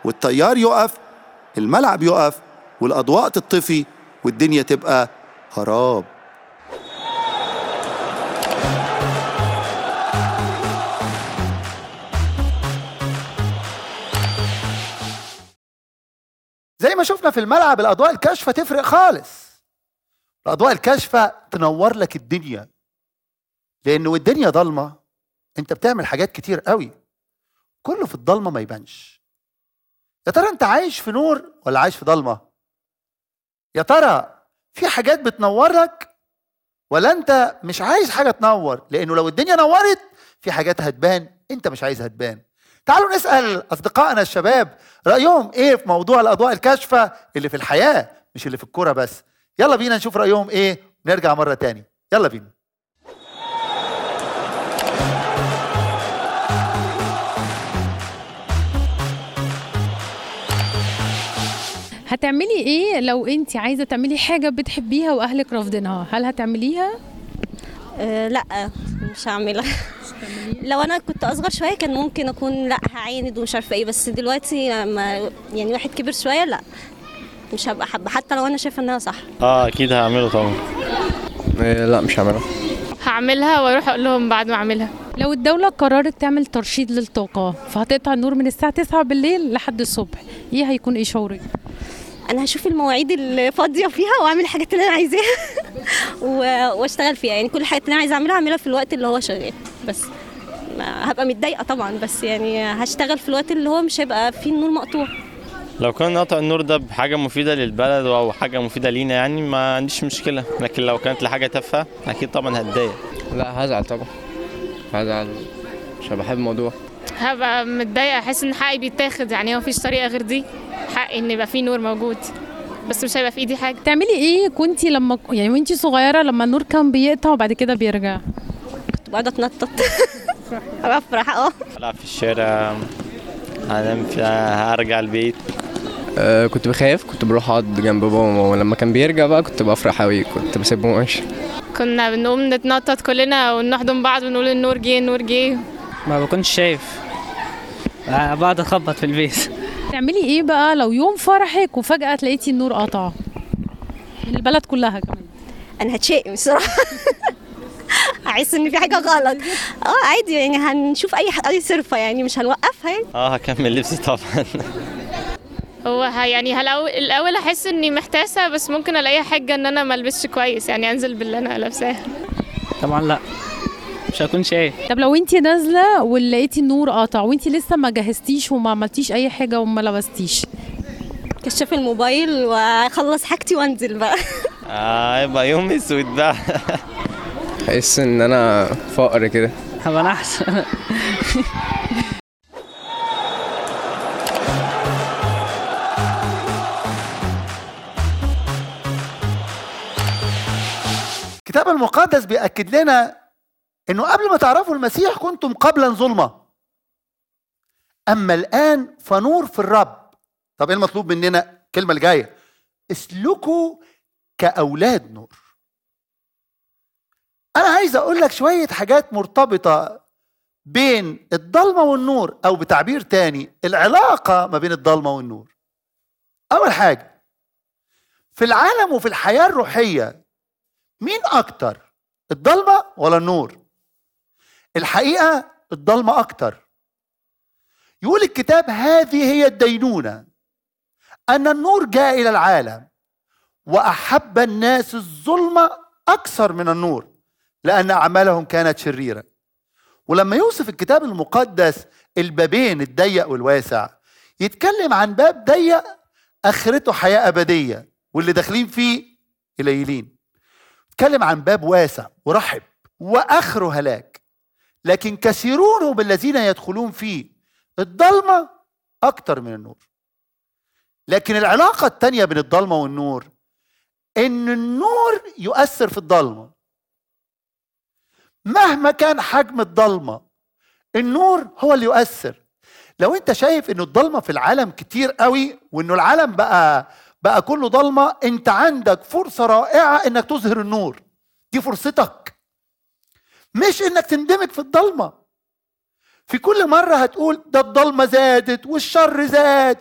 والتيار يقف الملعب يقف والأضواء تطفي والدنيا تبقى خراب زي ما شفنا في الملعب الأضواء الكاشفة تفرق خالص الأضواء الكاشفة تنور لك الدنيا لأن والدنيا ضلمة أنت بتعمل حاجات كتير قوي كله في الضلمة ما يبانش يا ترى أنت عايش في نور ولا عايش في ضلمة يا ترى في حاجات بتنور لك ولا أنت مش عايز حاجة تنور لأنه لو الدنيا نورت في حاجات هتبان أنت مش عايزها تبان تعالوا نسأل أصدقائنا الشباب رأيهم إيه في موضوع الأضواء الكاشفة اللي في الحياة مش اللي في الكرة بس يلا بينا نشوف رأيهم إيه ونرجع مرة تاني يلا بينا هتعملي ايه لو انت عايزه تعملي حاجه بتحبيها واهلك رافضينها هل هتعمليها أه لا مش هعملها لو انا كنت اصغر شويه كان ممكن اكون لا هعاند ومش عارفه ايه بس دلوقتي لما يعني واحد كبر شويه لا مش هبقى حابه حتى لو انا شايفه انها صح اه اكيد هعمله طبعا إيه لا مش هعملها هعملها واروح اقول لهم بعد ما اعملها لو الدوله قررت تعمل ترشيد للطاقه فهتقطع النور من الساعه 9 بالليل لحد الصبح ايه هيكون ايه شعورك انا هشوف المواعيد اللي فاضيه فيها واعمل الحاجات اللي انا عايزاها و- واشتغل فيها يعني كل الحاجات اللي انا عايزه اعملها اعملها في الوقت اللي هو شغال بس ما- هبقى متضايقه طبعا بس يعني هشتغل في الوقت اللي هو مش هيبقى فيه النور مقطوع لو كان قطع النور ده بحاجه مفيده للبلد او حاجه مفيده لينا يعني ما عنديش مشكله لكن لو كانت لحاجه تافهه اكيد طبعا هتضايق لا هزعل طبعا هزعل مش بحب الموضوع هبقى متضايقه احس ان حقي بيتاخد يعني هو مفيش طريقه غير دي حقي ان يبقى فيه نور موجود بس مش هيبقى في ايدي حاجه تعملي ايه كنتي لما يعني وانتي صغيره لما النور كان بيقطع وبعد كده بيرجع كنت بقعد اتنطط افرح اه العب في الشارع هنام في هرجع البيت أه كنت بخاف كنت بروح اقعد جنب بابا وماما ولما كان بيرجع بقى كنت بفرح قوي كنت بسيبهم ماشي كنا بنقوم نتنطط كلنا ونحضن بعض ونقول النور جه النور جه ما بكونش شايف آه، بقعد اخبط في البيت تعملي ايه بقى لو يوم فرحك وفجاه تلاقيتي النور قطع من البلد كلها كمان انا هتشائم الصراحه احس ان في حاجه غلط اه عادي يعني هنشوف اي اي صرفه يعني مش هنوقفها يعني اه هكمل لبسي طبعا هو ه- يعني هلاو... الاول احس اني محتاسه بس ممكن الاقي حاجه ان انا ما البسش كويس يعني انزل باللي انا لابساه طبعا لا مش هكون شايف طب لو انتي نازله ولقيتي النور قطع وانتي لسه ما جهزتيش وما عملتيش اي حاجه وما لبستيش كشاف الموبايل واخلص حاجتي وانزل بقى اه يبقى يوم اسود بقى احس ان انا فقر كده هبقى انا احسن الكتاب المقدس بيأكد لنا انه قبل ما تعرفوا المسيح كنتم قبلا ظلمة اما الان فنور في الرب طب ايه المطلوب مننا الكلمة اللي جاية اسلكوا كأولاد نور انا عايز اقول لك شوية حاجات مرتبطة بين الضلمة والنور او بتعبير تاني العلاقة ما بين الضلمة والنور اول حاجة في العالم وفي الحياة الروحية مين اكتر الضلمه ولا النور الحقيقه الضلمه اكتر يقول الكتاب هذه هي الدينونه ان النور جاء الى العالم واحب الناس الظلمه اكثر من النور لان اعمالهم كانت شريره ولما يوصف الكتاب المقدس البابين الضيق والواسع يتكلم عن باب ضيق اخرته حياه ابديه واللي داخلين فيه قليلين اتكلم عن باب واسع ورحب واخره هلاك لكن كثيرون هم الذين يدخلون فيه الضلمه اكتر من النور لكن العلاقه التانيه بين الضلمه والنور ان النور يؤثر في الضلمه مهما كان حجم الضلمه النور هو اللي يؤثر لو انت شايف ان الضلمه في العالم كتير قوي وانه العالم بقى بقى كله ضلمه انت عندك فرصه رائعه انك تظهر النور دي فرصتك مش انك تندمج في الضلمه في كل مرة هتقول ده الضلمة زادت والشر زاد